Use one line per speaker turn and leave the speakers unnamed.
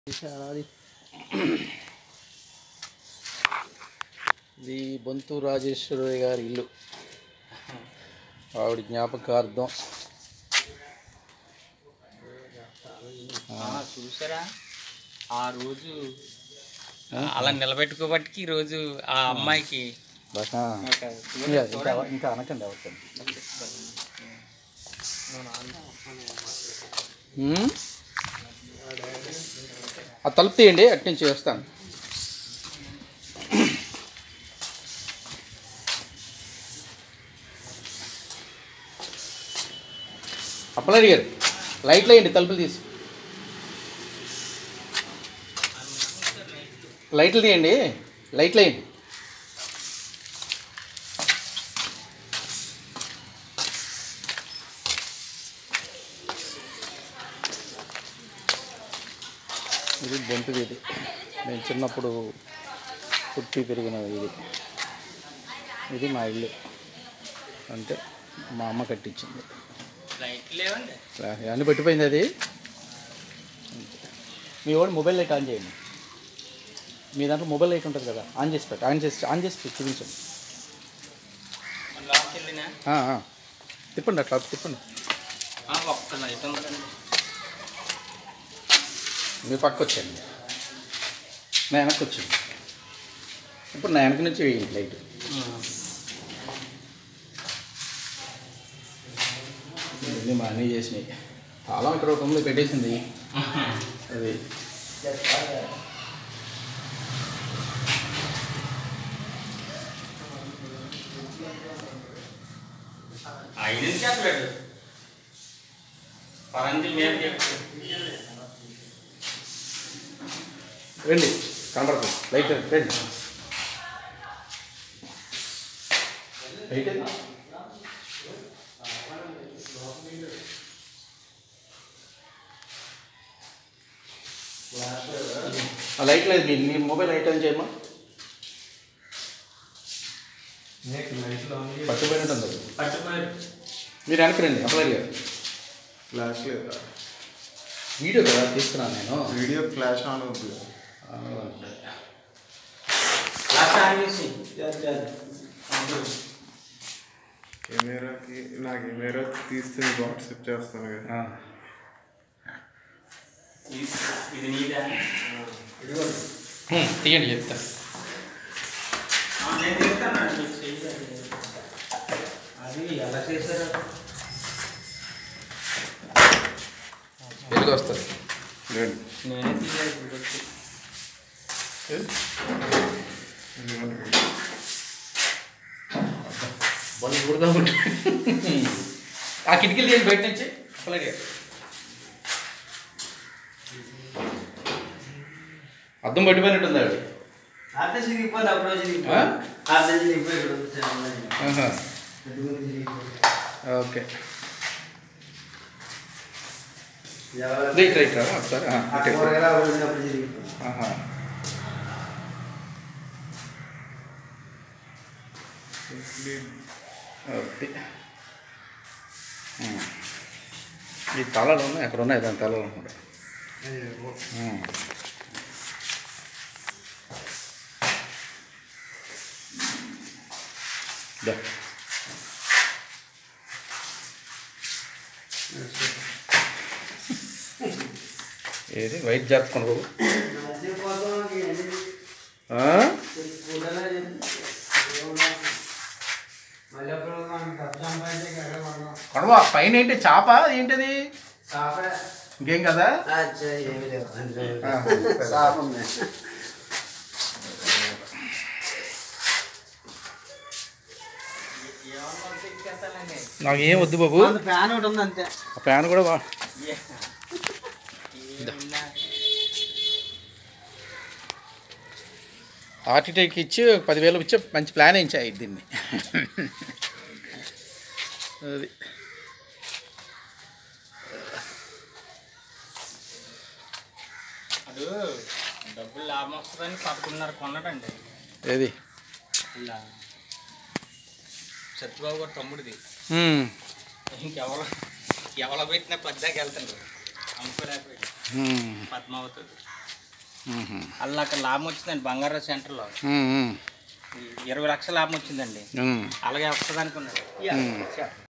ఇది బొంతు రాజేశ్వరి గారి ఇల్లు ఆవిడ జ్ఞాపకార్థం
ఆ, చూసారా ఆ రోజు అలా నిలబెట్టుకోబట్టికి ఈ రోజు ఆ అమ్మాయికి
బాగా
ఒక
ఇంకా ఇంకా ఇంకా అనకండి అవసరం ఆ తలుపు తీయండి అటు నుంచి వస్తాను అప్పలరి గారు లైట్లు వేయండి తలుపులు తీసి లైట్లు తీయండి లైట్లు వేయండి ఇది బొంతుది ఇది నేను చిన్నప్పుడు పుట్టి పెరిగిన ఇది ఇది మా ఇల్లు అంటే మా అమ్మ కట్టించింది
లైట్ లేవండి
అన్ని పెట్టిపోయింది అది మీ వాడు మొబైల్ లైట్ ఆన్ చేయండి మీ దాంట్లో మొబైల్ లైట్ ఉంటుంది కదా ఆన్ చేసి పెట్టు ఆన్ చేసి ఆన్ చేసి పెట్టు, చూపించండి
మన లోపలికి వెళ్ళినా
ఆ, ఆ. తిప్పండి అట్లా తిప్పండి
ఆ, ఒక్క లైట్ ఉందండి
మీ పక్క వచ్చండి నా వెనక్కి వచ్చింది ఇప్పుడు నా వెనక నుంచి వేయండి లైట్ ఇవన్నీ మా అన్నీ చేసినాయి తాళం ఇక్కడ ఒక ఉంది పెట్టేసింది అది
ఐదు చెప్పలేడు పరంజి మేము చెప్పు
రండి కనపడుతుంది లైట్ రండి లైట్ ఏది? ఆ లైట్ లేదు మీ మీ మొబైల్ లైట్ అని చేయమ్మా పట్టుపోయినట్టుంది అది.
పట్టుకోరు
మీరు వెనక్కి రండి అప్లై గారు
ఫ్లాష్ లేదా
వీడియో కదా తీస్తున్నాను నేను
వీడియో ఫ్లాష్ ఆన్ అవుతుంది
లాస్ట్ ఆన్ చేసి
కెమెరాకి నా కెమెరా తీస్తే వాట్సాప్ చేస్తాను కదా
ఆ.
ఇది నీదా
హ్మ్, తీయండి చెప్తా
ఆ, నేను చెప్తానండి మీకు చెయ్యాలి అది ఎలా చేశారు
వెలుగు వస్తుంది
రండి
నేనే తీయాలి ఇప్పుడు వచ్చి.
ఇదిగోండి.
వాళ్ళు ఊరుగా ఉంటుంది ఆ కిటికీలు తీయండి బయట నుంచి అప్లై గారు అద్దం పట్టిపోయినట్టుంది ఆవిడ
అర్థం చిరిగిపోతే అప్పుడు చిరిగిపోయి
ఆ?
అర్థం చిరిగిపోయి ఇక్కడ వచ్చాను.
ఆహా.
అడ్డుగుంది చిరిగిపోయి.
ఓకే
ఎవరు-
రైట్ రైట్ రా ఒకసారి ఆ,
ఆ
ఇటే.
కూరగాయలు అవి ఉన్నప్పుడు చిరిగిపోయి.
ఆహా. ఓకే. ఉమ్. ఈ తలలు ఉన్నాయి అక్కడ ఉన్నాయి దాని తలలు అనుకుంటా ఉమ్. దా. ఏది వైట్ జరుపుకోండి బాబు
మధ్య కోసం ఏంటి?
ఆ?
ఫోటోలో చెప్పి. ఏమన్నా? మళ్ళీ అప్పుడు మనం డబ్బు సంపాదించే కదా మనం.
కొడవా పైన ఏంటి చేప ఏంటది
సాపే.
ఇంకేం కదా
అచ్చా, ఏమీ లేవు. అందులో
ఆ.
సాప ఉంది.
ఏమన్నా ఉంటే ఇచ్చేస్తానండి.
నాకు ఏం వద్దు బాబు
అంత ఫ్యాన్ ఒకటి ఉంది అంతే
ఆ ఫ్యాన్ కూడా వా
ఏ- ఏమున్నా?
ఆర్టిటెక్ ఇచ్చి పదివేలు ఇచ్చి మంచి ప్లాన్ వేయించాయి దీన్ని అది
అడు డబ్బులు లాభం వస్తుందని పదకొండున్నర కొన్నాడండి
ఏది
ఇలా సత్యబాబు గారు తమ్ముడిది
ఉమ్,
ఇంకెవరు ఎవరు పెట్టినా పెద్దకి వెళ్తుండ్రు అమ్ముకోలేకపోయి
ఉమ్.
పద్మావతి
మ్మ్హ.
అలా అక్కడ లాభం వచ్చిందండి బంగారం సెంటర్లో
మ్మ్, మ్మ్.
ఇరవై లక్షల లాభం వచ్చిందండి
మ్మ్.
అలాగే వస్తుంది అనుకున్నాను
మ్మ్.